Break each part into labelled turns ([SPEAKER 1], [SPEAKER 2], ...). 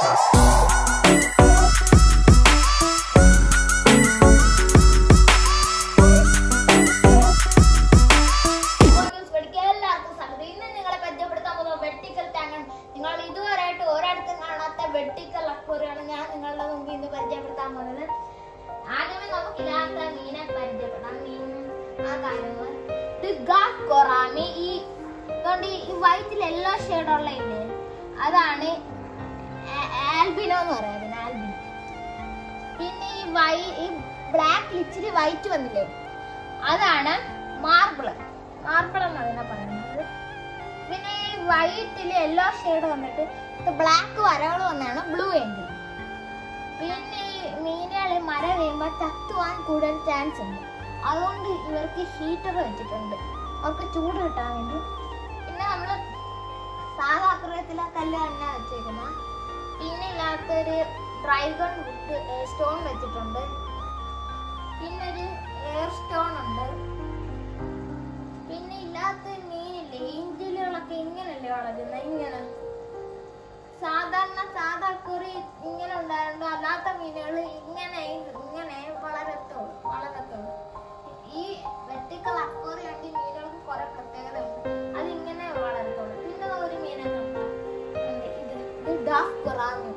[SPEAKER 1] News പഠിക്കാൻ എല്ലാവർക്കും സ്വാഗതം. ഇന്ന് നിങ്ങളെ പരിചയപ്പെടുത്താൻ പോകുന്നത് വെർട്ടിക്കൽ ടാങ്ക് ആണ്. നിങ്ങൾ ഇതുവരെയായിട്ട് ഒരിടത്തും കാണാത്ത വെർട്ടിക്കൽ അക്വറിയാണ് ഞാൻ നിങ്ങളുടെ മുമ്പിൽ ഇന്ന് പരിചയപ്പെടുത്താൻ പോകുന്നത് ആദ്യമേ നമുക്ക് ഇതിനകത്ത് മീനെ പരിചയപ്പെടാം മീൻ ആ കാര്യങ്ങൾ ഇത് ഗാഫ് കൊറാമി ഈ ഇതുകൊണ്ട് ഈ വൈറ്റിൽ യെല്ലോ ഷെയ്ഡുള്ള ഇല്ലേ അതാണ് ആ- ആൽബിനോ എന്ന് പറയുന്നത് ആൽബിനോ പിന്നെ ഈ വൈ ഈ ബ്ലാക്ക് ഇച്ചിരി വൈറ്റ് വന്നില്ലേ അതാണ് മാർബിൾ മാർബിൾ എന്ന് അതിനെ പറയുന്നത് പിന്നെ ഈ വൈറ്റിൽ യെല്ലോ ഷെയ്ഡ് വന്നിട്ട് ബ്ലാക്ക് വരകൾ വന്നാണ് ബ്ലൂ എങ്കിൽ പിന്നെ ഈ മീനുകൾ മര വീഴുമ്പോൾ ചത്തുവാൻ കൂടുതൽ ചാൻസ് ഉണ്ട് അതുകൊണ്ട് ഇവർക്ക് ഹീറ്റർ വെച്ചിട്ടുണ്ട് അവർക്ക് ചൂട് കിട്ടാൻ വേണ്ടി പിന്നെ നമ്മൾ സാധാ ആക്രയത്തിലെ കല്ല് തന്നെ വെച്ചേക്കുന്ന പിന്നെ ഇല്ലാത്തൊരു ഡ്രൈഗൺ വുഡ് സ്റ്റോൺ വെച്ചിട്ടുണ്ട് പിന്നെ ഒരു എയർ സ്റ്റോൺ ഉണ്ട് പിന്നെ ഇല്ലാത്ത മീനില്ലേ ഏഞ്ചലുകളൊക്കെ ഇങ്ങനല്ലേ വളരുന്നത് ഇങ്ങനെ സാധാരണ സാധാ കുറി ഇങ്ങനെ ഉണ്ടായിരുന്നു അല്ലാത്ത മീനുകൾ ഇങ്ങനെ ഇങ്ങനെ വളരത്തുള്ളൂ വളരത്തുള്ളൂ ഈ വെട്ടിക്കൽ അക്വറി വേണ്ടി മീനുകൾക്ക് കുറെ പ്രത്യേകത ഉണ്ട് അത് ഇങ്ങനെ വളരത്തുള്ളൂ പിന്നെ ഒരു മീനെ കണ്ടാ ഉണ്ട്. ഇത് ഇത് ഡാഫ് കൊറാമി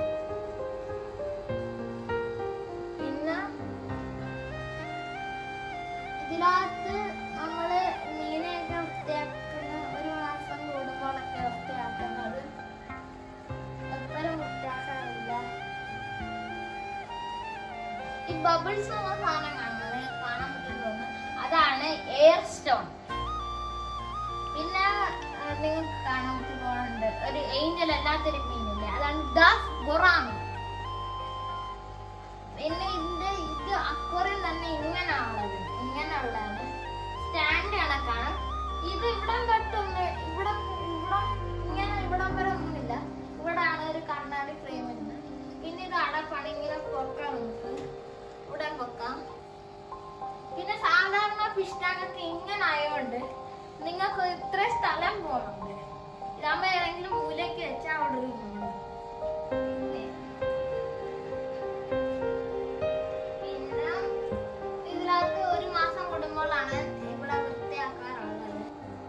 [SPEAKER 1] പിന്നെ ഇതിനകത്ത് നമ്മള് മീനെയൊക്കെ വൃത്തിയാക്കുന്ന ഒരു മാസം കൂടുമ്പോഴൊക്കെ വൃത്തിയാക്കുന്നത് എപ്പോഴും വൃത്തിയാക്കാറില്ല ഈ ബബിൾസ് എന്ന സാധനം കാണുന്നത് കാണാൻ പറ്റുന്നു അതാണ് എയർ സ്റ്റോൺ പിന്നെ ആ, നിങ്ങൾക്ക് കാണാൻ പറ്റുന്നുണ്ട് ഒരു ഏഞ്ചൽ അല്ലാത്തൊരു മീനില്ലേ അതാണ് ദാഫ് ഗുറാമി പിന്നെ ഇതിന്റെ ഇത് അക്വറിയം തന്നെ ഇങ്ങനെയുള്ളത് ഇങ്ങനെയുള്ളതാണ് സ്റ്റാൻഡ് കണക്കാണ് ഇത് ഇവിടം തൊട്ടൊന്ന് ഇവിടെ ഇവിടെ ഇങ്ങനെ ഇവിടം വരെ ഒന്നുമില്ല ഇവിടെ ആണ് ഒരു കണ്ണാടി ഫ്രെയിം വരുന്നത് പിന്നെ ഇത് അടപ്പാണ് ഇങ്ങനെ പൊക്കാം നമുക്ക് ഇവിടെ പൊക്കാം പിന്നെ സാധാരണ ഫിഷ് ടാങ്കൊക്കെ ഇങ്ങനെ ആയതുകൊണ്ട് നിങ്ങൾക്ക് ഇത്ര സ്ഥലം പോകുന്നുണ്ട് ഇതാകുമ്പോ ഏതെങ്കിലും മൂലയ്ക്ക് വെച്ചാൽ അവിടെ ഒരു ഇതുണ്ട്. പിന്നെ ഇതിനകത്ത് ഒരു മാസം കൂടുമ്പോഴാണ് ഇവിടെ വൃത്തിയാക്കാറുള്ളത്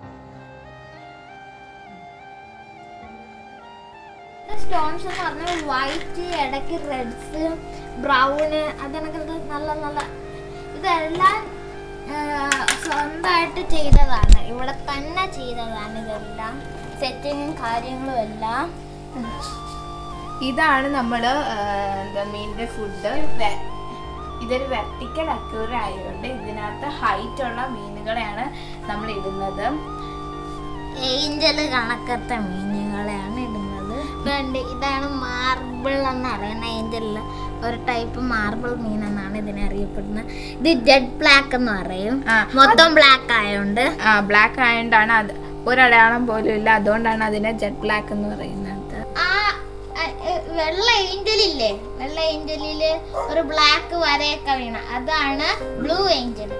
[SPEAKER 1] സ്റ്റോൺസ് എന്ന് പറഞ്ഞാൽ വൈറ്റ് ഇടയ്ക്ക് റെഡ്സ് ബ്രൗണ് അതൊക്കെ നല്ല നല്ല ഇതെല്ലാം ആ, സ്വന്തമായിട്ട് ചെയ്തതാണ് ഇവിടെ തന്നെ ചെയ്തതാണ് ഇതെല്ലാം സെറ്റിങ്ങും കാര്യങ്ങളും എല്ലാം
[SPEAKER 2] ഇതാണ് നമ്മൾ എന്താ മീനിന്റെ ഫുഡ് ഇതൊരു വെർട്ടിക്കൽ അക്യൂർ ആയതുകൊണ്ട് ഇതിനകത്ത് ഹൈറ്റ് ഉള്ള മീനുകളെയാണ് നമ്മൾ ഇടുന്നത്
[SPEAKER 1] ഏഞ്ചല് കണക്കത്തെ മീനുകളെയാണ് ഇടുന്നത് ഇതുണ്ട് ഇതാണ് മാർബിൾ എന്ന് പറയുന്ന ഏഞ്ചലില് ഒരു ടൈപ്പ് മാർബിൾ മീൻ എന്നാണ് ഇതിനെ അറിയപ്പെടുന്നത് ഇത് ജെഡ് ബ്ലാക്ക് എന്ന് പറയും
[SPEAKER 2] ആ,
[SPEAKER 1] മൊത്തം ബ്ലാക്ക് ആയതുകൊണ്ട്
[SPEAKER 2] ആ ബ്ലാക്ക് ആയതുകൊണ്ടാണ് അത് ഒരടയാളം പോലും ഇല്ല അതുകൊണ്ടാണ് അതിനെ ജെറ്റ് ബ്ലാക്ക് എന്ന് പറയുന്നത്
[SPEAKER 1] ആ അ, എ, വെള്ള ഏഞ്ചലില്ലേ വെള്ള ഏഞ്ചലില് ഒരു ബ്ലാക്ക് വരയൊക്കെ വീണ അതാണ് ബ്ലൂ ഏഞ്ചൽ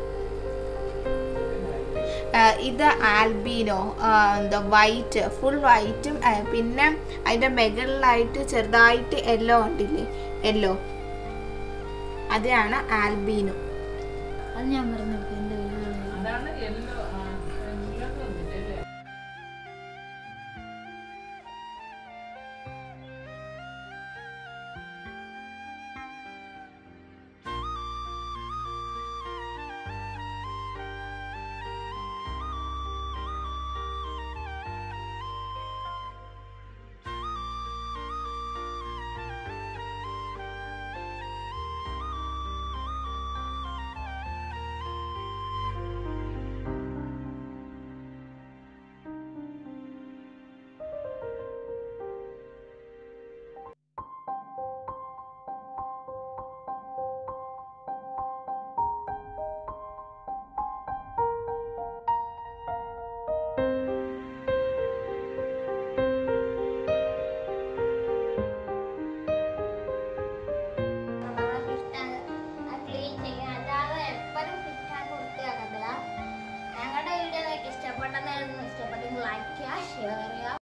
[SPEAKER 2] ആ, ഇത് ആൽബീനോ ആ, എന്താ വൈറ്റ് ഫുൾ വൈറ്റും ആ, പിന്നെ അതിന്റെ മുകളിലായിട്ട് ചെറുതായിട്ട് യെല്ലോ കണ്ടില്ലേ യെല്ലോ അതാണ് ആൽബീനോ
[SPEAKER 1] അത് ഞാൻ പറഞ്ഞു എന്റെ വീഡിയോ
[SPEAKER 3] അതാണ് യെല്ലോ
[SPEAKER 1] ക്ലീൻ ചെയ്യാൻ അല്ലാതെ എപ്പോഴും ഫിറ്റാൻ വൃത്തിയാക്കത്തില്ല ഞങ്ങളുടെ വീഡിയോ നിങ്ങൾക്ക് ഇഷ്ടപ്പെട്ടെന്നായിരുന്നു ഇഷ്ടപ്പെട്ടെങ്കിൽ ലൈക്ക് ചെയ്യുക ഷെയർ ചെയ്യുക